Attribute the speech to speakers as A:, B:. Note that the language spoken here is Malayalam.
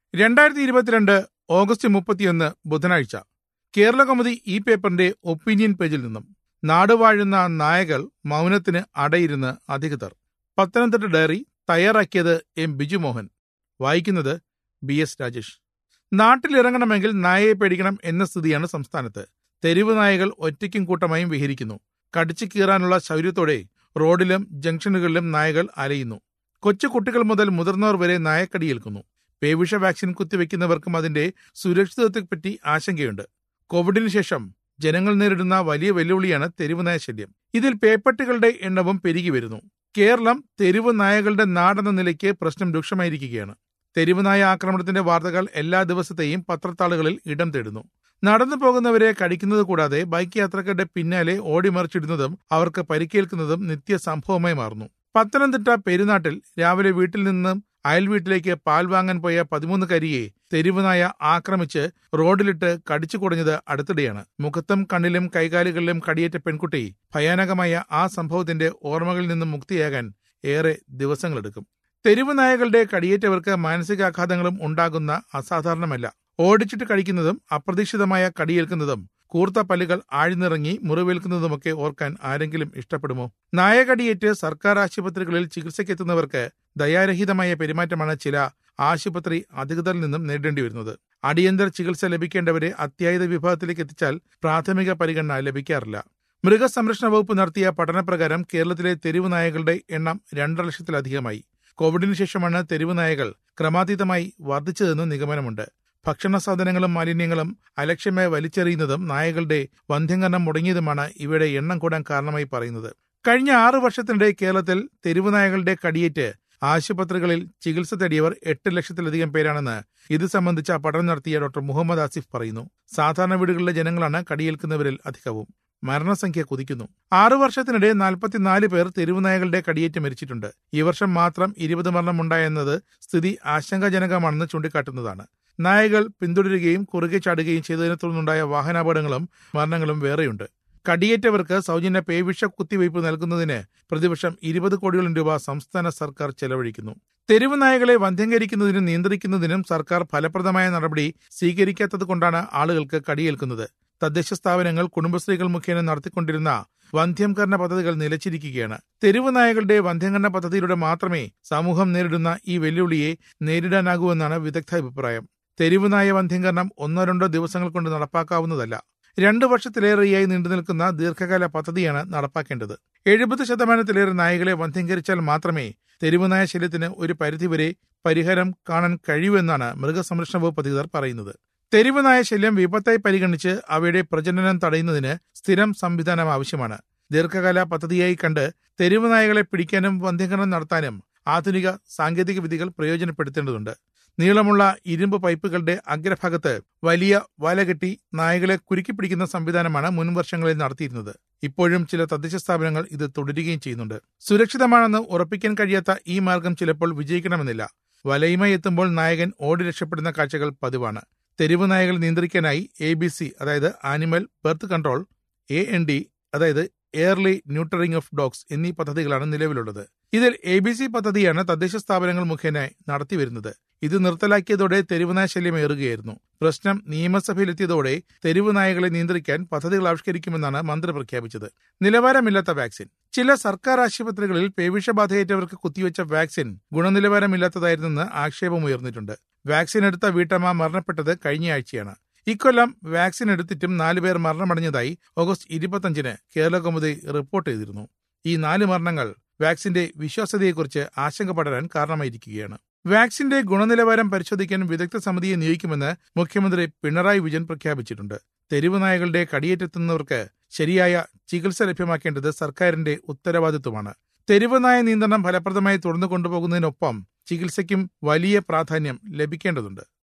A: രണ്ടായിരത്തി ഇരുപത്തിരണ്ട് ഓഗസ്റ്റ് മുപ്പത്തിയൊന്ന് ബുധനാഴ്ച കേരള കൗമുദി ഈ പേപ്പറിന്റെ ഒപ്പീനിയൻ പേജിൽ നിന്നും നാടുവാഴുന്ന നായകൾ മൗനത്തിന് അടയിരുന്ന് അധികൃതർ പത്തനംതിട്ട ഡയറി തയ്യാറാക്കിയത് എം ബിജുമോഹൻ വായിക്കുന്നത് ബി എസ് രാജേഷ് നാട്ടിലിറങ്ങണമെങ്കിൽ നായയെ പേടിക്കണം എന്ന സ്ഥിതിയാണ് സംസ്ഥാനത്ത് തെരുവ് നായകൾ ഒറ്റയ്ക്കും കൂട്ടമായും വിഹരിക്കുന്നു കടിച്ചു കീറാനുള്ള ശൗര്യത്തോടെ റോഡിലും ജംഗ്ഷനുകളിലും നായകൾ അലയുന്നു കൊച്ചു കുട്ടികൾ മുതൽ മുതിർന്നവർ വരെ നായക്കടിയേൽക്കുന്നു പേവിഷ വാക്സിൻ കുത്തിവെക്കുന്നവർക്കും അതിന്റെ സുരക്ഷിതത്വത്തെപ്പറ്റി ആശങ്കയുണ്ട് കോവിഡിന് ശേഷം ജനങ്ങൾ നേരിടുന്ന വലിയ വെല്ലുവിളിയാണ് തെരുവ് നായ ശല്യം ഇതിൽ പേപ്പട്ടികളുടെ എണ്ണവും പെരുകി വരുന്നു കേരളം തെരുവ് നായകളുടെ നാടെന്ന നിലയ്ക്ക് പ്രശ്നം രൂക്ഷമായിരിക്കുകയാണ് തെരുവ് നായ ആക്രമണത്തിന്റെ വാർത്തകൾ എല്ലാ ദിവസത്തെയും പത്രത്താളുകളിൽ ഇടം തേടുന്നു നടന്നു പോകുന്നവരെ കടിക്കുന്നത് കൂടാതെ ബൈക്ക് യാത്രക്കാരുടെ പിന്നാലെ ഓടിമറിച്ചിടുന്നതും അവർക്ക് പരിക്കേൽക്കുന്നതും നിത്യ സംഭവമായി മാറുന്നു പത്തനംതിട്ട പെരുന്നാട്ടിൽ രാവിലെ വീട്ടിൽ നിന്നും അയൽ വീട്ടിലേക്ക് പാൽ വാങ്ങാൻ പോയ പതിമൂന്ന് കരിയെ തെരുവുനായ ആക്രമിച്ച് റോഡിലിട്ട് കടിച്ചു കുടഞ്ഞത് അടുത്തിടെയാണ് മുഖത്തും കണ്ണിലും കൈകാലുകളിലും കടിയേറ്റ പെൺകുട്ടി ഭയാനകമായ ആ സംഭവത്തിന്റെ ഓർമ്മകളിൽ നിന്നും മുക്തിയാകാൻ ഏറെ ദിവസങ്ങളെടുക്കും തെരുവ് നായകളുടെ കടിയേറ്റവർക്ക് മാനസികാഘാതങ്ങളും ഉണ്ടാകുന്ന അസാധാരണമല്ല ഓടിച്ചിട്ട് കഴിക്കുന്നതും അപ്രതീക്ഷിതമായ കടിയേൽക്കുന്നതും കൂർത്ത പല്ലുകൾ ആഴ്ന്നിറങ്ങി മുറിവേൽക്കുന്നതുമൊക്കെ ഓർക്കാൻ ആരെങ്കിലും ഇഷ്ടപ്പെടുമോ നായകടിയേറ്റ് സർക്കാർ ആശുപത്രികളിൽ ചികിത്സയ്ക്കെത്തുന്നവർക്ക് ദയാരഹിതമായ പെരുമാറ്റമാണ് ചില ആശുപത്രി അധികൃതരിൽ നിന്നും നേരിടേണ്ടി വരുന്നത് അടിയന്തര ചികിത്സ ലഭിക്കേണ്ടവരെ അത്യാഹിത വിഭാഗത്തിലേക്ക് എത്തിച്ചാൽ പ്രാഥമിക പരിഗണന ലഭിക്കാറില്ല മൃഗസംരക്ഷണ വകുപ്പ് നടത്തിയ പഠനപ്രകാരം കേരളത്തിലെ തെരുവ് നായകളുടെ എണ്ണം രണ്ടര ലക്ഷത്തിലധികമായി കോവിഡിന് ശേഷമാണ് തെരുവ് നായകൾ ക്രമാതീതമായി വർദ്ധിച്ചതെന്ന് നിഗമനമുണ്ട് ഭക്ഷണ സാധനങ്ങളും മാലിന്യങ്ങളും അലക്ഷ്യമായി വലിച്ചെറിയുന്നതും നായകളുടെ വന്ധ്യംകരണം മുടങ്ങിയതുമാണ് ഇവയുടെ എണ്ണം കൂടാൻ കാരണമായി പറയുന്നത് കഴിഞ്ഞ ആറു വർഷത്തിനിടെ കേരളത്തിൽ തെരുവ് നായകളുടെ കടിയേറ്റ് ആശുപത്രികളിൽ ചികിത്സ തേടിയവർ എട്ട് ലക്ഷത്തിലധികം പേരാണെന്ന് ഇത് സംബന്ധിച്ച പഠനം നടത്തിയ ഡോക്ടർ മുഹമ്മദ് ആസിഫ് പറയുന്നു സാധാരണ വീടുകളിലെ ജനങ്ങളാണ് കടിയേൽക്കുന്നവരിൽ അധികവും മരണസംഖ്യ കുതിക്കുന്നു ആറു വർഷത്തിനിടെ നാൽപ്പത്തിനാല് പേർ തെരുവുനായകളുടെ കടിയേറ്റ് മരിച്ചിട്ടുണ്ട് ഈ വർഷം മാത്രം ഇരുപത് മരണമുണ്ടായെന്നത് സ്ഥിതി ആശങ്കാജനകമാണെന്ന് ചൂണ്ടിക്കാട്ടുന്നതാണ് നായകൾ പിന്തുടരുകയും കുറുകെ ചാടുകയും ചെയ്തതിനെ തുടർന്നുണ്ടായ വാഹനാപകടങ്ങളും മരണങ്ങളും വേറെയുണ്ട് കടിയേറ്റവർക്ക് സൗജന്യ പേവിഷ കുത്തിവയ്പ് നൽകുന്നതിന് പ്രതിവർഷം ഇരുപത് കോടിയോളം രൂപ സംസ്ഥാന സർക്കാർ ചെലവഴിക്കുന്നു തെരുവ് നായകളെ വന്ധ്യംകരിക്കുന്നതിനും നിയന്ത്രിക്കുന്നതിനും സർക്കാർ ഫലപ്രദമായ നടപടി സ്വീകരിക്കാത്തത് കൊണ്ടാണ് ആളുകൾക്ക് കടിയേൽക്കുന്നത് തദ്ദേശ സ്ഥാപനങ്ങൾ കുടുംബശ്രീകൾ മുഖേന നടത്തിക്കൊണ്ടിരുന്ന വന്ധ്യംകരണ പദ്ധതികൾ നിലച്ചിരിക്കുകയാണ് തെരുവ് നായകളുടെ വന്ധ്യംകരണ പദ്ധതിയിലൂടെ മാത്രമേ സമൂഹം നേരിടുന്ന ഈ വെല്ലുവിളിയെ നേരിടാനാകൂ എന്നാണ് വിദഗ്ധ അഭിപ്രായം തെരുവ് നായ വന്ധ്യംകരണം ഒന്നോ രണ്ടോ ദിവസങ്ങൾ കൊണ്ട് നടപ്പാക്കാവുന്നതല്ല രണ്ടു വർഷത്തിലേറെയായി നീണ്ടുനിൽക്കുന്ന ദീർഘകാല പദ്ധതിയാണ് നടപ്പാക്കേണ്ടത് എഴുപത് ശതമാനത്തിലേറെ നായകളെ വന്ധ്യംകരിച്ചാൽ മാത്രമേ തെരുവുനായ ശല്യത്തിന് ഒരു പരിധിവരെ പരിഹാരം കാണാൻ കഴിയൂവെന്നാണ് മൃഗസംരക്ഷണ വകുപ്പ് അധികൃതർ പറയുന്നത് തെരുവുനായ ശല്യം വിപത്തായി പരിഗണിച്ച് അവയുടെ പ്രജനനം തടയുന്നതിന് സ്ഥിരം സംവിധാനം ആവശ്യമാണ് ദീർഘകാല പദ്ധതിയായി കണ്ട് തെരുവുനായകളെ പിടിക്കാനും വന്ധ്യംകരണം നടത്താനും ആധുനിക സാങ്കേതിക വിദ്യകൾ പ്രയോജനപ്പെടുത്തേണ്ടതുണ്ട് നീളമുള്ള ഇരുമ്പ് പൈപ്പുകളുടെ അഗ്രഭാഗത്ത് വലിയ വല കെട്ടി നായകളെ കുരുക്കി പിടിക്കുന്ന സംവിധാനമാണ് മുൻ വർഷങ്ങളിൽ നടത്തിയിരുന്നത് ഇപ്പോഴും ചില തദ്ദേശ സ്ഥാപനങ്ങൾ ഇത് തുടരുകയും ചെയ്യുന്നുണ്ട് സുരക്ഷിതമാണെന്ന് ഉറപ്പിക്കാൻ കഴിയാത്ത ഈ മാർഗം ചിലപ്പോൾ വിജയിക്കണമെന്നില്ല വലയുമായി എത്തുമ്പോൾ നായകൻ ഓടി രക്ഷപ്പെടുന്ന കാഴ്ചകൾ പതിവാണ് തെരുവ് നായകൾ നിയന്ത്രിക്കാനായി എ ബി സി അതായത് animal birth control A N D അതായത് എയർലി ന്യൂട്ടറിംഗ് ഓഫ് ഡോഗ്സ് എന്നീ പദ്ധതികളാണ് നിലവിലുള്ളത് ഇതിൽ എ ബി സി പദ്ധതിയാണ് തദ്ദേശ സ്ഥാപനങ്ങൾ മുഖേന നടത്തിവരുന്നത് ഇത് നിർത്തലാക്കിയതോടെ തെരുവുനായ ശല്യം ഏറുകയായിരുന്നു പ്രശ്നം നിയമസഭയിലെത്തിയതോടെ തെരുവ് നായകളെ നിയന്ത്രിക്കാൻ പദ്ധതികൾ ആവിഷ്കരിക്കുമെന്നാണ് മന്ത്രി പ്രഖ്യാപിച്ചത് നിലവാരമില്ലാത്ത വാക്സിൻ ചില സർക്കാർ ആശുപത്രികളിൽ പേവിഷബാധയേറ്റവർക്ക് കുത്തിവെച്ച വാക്സിൻ ഗുണനിലവാരമില്ലാത്തതായിരുന്നെന്ന് ആക്ഷേപമുയർന്നിട്ടുണ്ട് വാക്സിൻ എടുത്ത വീട്ടമ്മ മരണപ്പെട്ടത് കഴിഞ്ഞയാഴ്ചയാണ് ഇക്കൊല്ലം വാക്സിൻ എടുത്തിട്ടും നാലുപേർ മരണമടഞ്ഞതായി ഓഗസ്റ്റ് ഇരുപത്തഞ്ചിന് കേരള കൗമുദി റിപ്പോർട്ട് ചെയ്തിരുന്നു ഈ നാല് മരണങ്ങൾ വാക്സിന്റെ വിശ്വാസ്യതയെക്കുറിച്ച് ആശങ്ക പടരാൻ കാരണമായിരിക്കുകയാണ് വാക്സിന്റെ ഗുണനിലവാരം പരിശോധിക്കാൻ വിദഗ്ധ സമിതിയെ നിയോഗിക്കുമെന്ന് മുഖ്യമന്ത്രി പിണറായി വിജയൻ പ്രഖ്യാപിച്ചിട്ടുണ്ട് തെരുവ് നായകളുടെ കടിയേറ്റെത്തുന്നവർക്ക് ശരിയായ ചികിത്സ ലഭ്യമാക്കേണ്ടത് സർക്കാരിന്റെ ഉത്തരവാദിത്വമാണ് തെരുവ് നായ നിയന്ത്രണം ഫലപ്രദമായി തുടർന്നു കൊണ്ടുപോകുന്നതിനൊപ്പം ചികിത്സയ്ക്കും വലിയ പ്രാധാന്യം ലഭിക്കേണ്ടതുണ്ട്